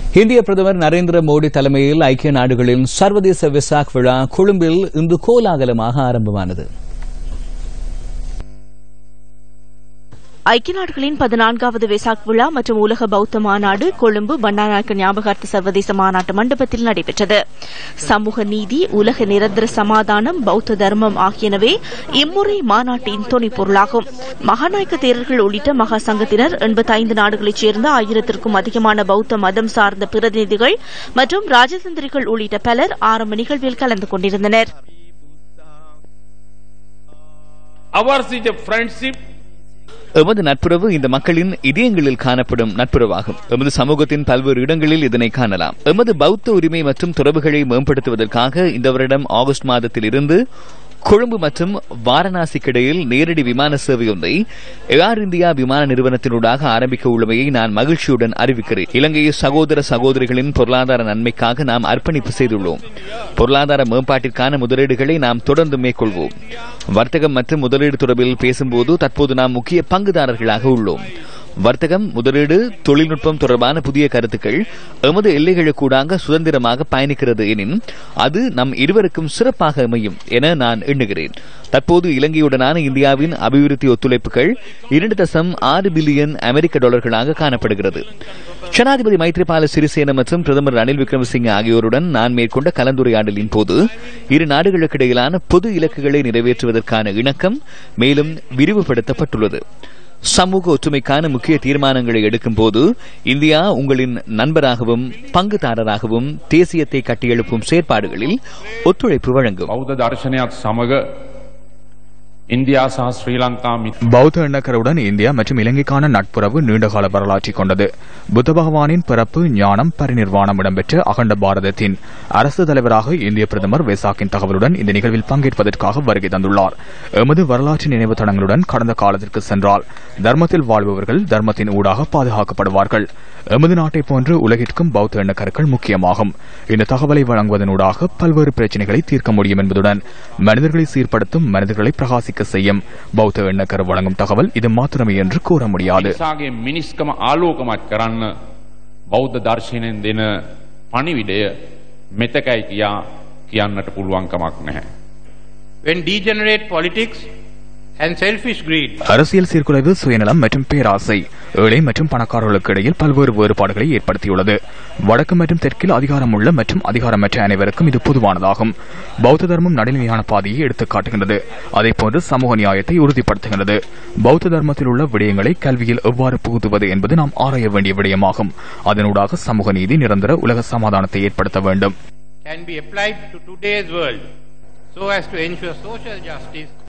இந்திய பிரதமர் நரேந்திர மோடி தலைமையில் ஐக்கிய நாடுகளின் சர்வதேச விசாக் விழா கொழும்பில் இன்று கோலாகலமாக ஆரம்பமானது ஐக்கிய நாடுகளின் பதினான்காவது வெசாக் விழா மற்றும் உலக பௌத்த மாநாடு கொழும்பு பண்டாநாயக்க ஞாபகார்த்த சர்வதேச மாநாட்டு மண்டபத்தில் நடைபெற்றது சமூக நீதி உலக நிரந்தர சமாதானம் பௌத்த தர்மம் ஆகியனவே இம்முறை மாநாட்டின் துணைப்பொருளாகும் மகாநாயக்க தேரர்கள் உள்ளிட்ட மகா சங்கத்தினர் எண்பத்தைந்து நாடுகளைச் சேர்ந்த ஆயிரத்திற்கும் அதிகமான பௌத்த மதம் சார்ந்த பிரதிநிதிகள் மற்றும் ராஜதந்திரிகள் உள்ளிட்ட பலர் ஆரம்ப நிகழ்வில் கலந்து கொண்டிருந்தனர் Ours is a friendship எமது நட்புறவு இந்த மக்களின் இதயங்களில் காணப்படும் நட்புறவாகும் எமது சமூகத்தின் பல்வேறு இடங்களில் இதனை காணலாம் எமது பௌத்த உரிமை மற்றும் தொடர்புகளை மேம்படுத்துவதற்காக இந்த வருடம் ஆகஸ்ட் மாதத்தில் இருந்து கொழும்பு மற்றும் வாரணாசிக்கிடையில் நேரடி விமான சேவை ஒன்றை ஏர் இந்தியா விமான நிறுவனத்தினூடாக ஆரம்பிக்க உள்ளமையை நான் மகிழ்ச்சியுடன் அறிவிக்கிறேன் இலங்கையை சகோதர சகோதரிகளின் பொருளாதார நன்மைக்காக நாம் அர்ப்பணிப்பு செய்துள்ளோம் பொருளாதார மேம்பாட்டிற்கான முதலீடுகளை நாம் தொடர்ந்து மேற்கொள்வோம் வர்த்தகம் மற்றும் முதலீடு தொடர்பில் பேசும்போது தற்போது நாம் முக்கிய பங்குதாரர்களாக உள்ளோம் வர்த்தகம் முதலீடு தொழில்நுட்பம் தொடர்பான புதிய கருத்துக்கள் எமது எல்லைகளுக்கூடாக சுதந்திரமாக பயணிக்கிறது எனின் அது நம் இருவருக்கும் சிறப்பாக அமையும் என நான் எண்ணுகிறேன் தற்போது இலங்கையுடனான இந்தியாவின் அபிவிருத்தி ஒத்துழைப்புகள் இரண்டு தசம் ஆறு பில்லியன் அமெரிக்க டாலர்களாக காணப்படுகிறது ஜனாதிபதி மைத்ரிபால சிறிசேன மற்றும் பிரதமர் ரணில் விக்ரமசிங்கே ஆகியோருடன் நான் மேற்கொண்ட கலந்துரையாடலின் போது இரு நாடுகளுக்கிடையிலான பொது இலக்குகளை நிறைவேற்றுவதற்கான இணக்கம் மேலும் விரிவுபடுத்தப்பட்டுள்ளது சமூக ஒற்றுமைக்கான முக்கிய தீர்மானங்களை எடுக்கும் போது இந்தியா உங்களின் நண்பராகவும் பங்குதாரராகவும் தேசியத்தை கட்டியெழுப்பும் செயற்பாடுகளில் ஒத்துழைப்பு வழங்கும் බෞද්ධ දර්ශනයක් සමග ඉන්දයා සහ ශ්‍රී ලංකා මිත්‍ර பௌத்த எண்ணக்கருடன் இந்தியா மற்றும் இலங்கைக்கான நட்புறவு நீண்டகால வரலாற்றை கொண்டது புத்த பகவானின் பிறப்பு ஞானம் பரிநிர்வாணம் இடம்பெற்ற அகண்ட பாரதத்தின் அரசு தலைவராக இந்திய பிரதமர் வெசாக்கின் தகவலுடன் இந்த நிகழ்வில் பங்கேற்பதற்காக வருகை தந்துள்ளார் எமது வரலாற்று நினைவு தடங்களுடன் கடந்த காலத்திற்கு சென்றால் தர்மத்தில் வாழ்பவர்கள் தர்மத்தின் ஊடாக பாதுகாக்கப்படுவார்கள் எமது நாட்டை போன்று உலகிற்கும் பௌத்த எண்ணக்கருக்கள் முக்கியமாகும் இந்த தகவலை வழங்குவதனூடாக பல்வேறு பிரச்சனைகளை தீர்க்க முடியும் என்பதுடன் மனிதர்களை சீர்படுத்தும் மனிதர்களை பிரகாசிக்க செய்யும் பௌத்த எண்ணக்கரு வழங்கும் தகவல் இது மாத்திரமே என்று கூற முடியாது මිනිසාගේ මිනිස්කම ආලෝකමත් කරන්න බෞද්ධ දර්ශනයෙන් දෙන පණිවිඩය මෙතකයි කියා කියන්නට පුළුවන්කමක් නැහැ. when degenerate politics and selfish greed அரசியல் சீர்குலைவு சுயநலம் மற்றும் பேராசை ஏழை மற்றும் பணக்காரர்களுக்கு இடையில் பல்வேறு வேறுபாடுகளை ஏற்படுத்தியுள்ளது வடக்கு மற்றும் தெற்கில் அதிகாரமுள்ள மற்றும் அதிகாரமற்ற அனைவருக்கும் இது பொதுவானதாகும் பௌத்த தர்மம் நடுநிலையான பாதையை எடுத்துக் காட்டுகின்றது அதேபோன்று சமூக நியாயத்தை உறுதிப்படுத்துகின்றது பௌத்த தர்மத்தில் உள்ள விடயங்களை கல்வியில் எவ்வாறு புகுத்துவது என்பது நாம் ஆராய வேண்டிய விடயமாகும் அதனூடாக சமூக நீதி நிரந்தர உலக சமாதானத்தை ஏற்படுத்த வேண்டும் can be applied to today's world so as to ensure social justice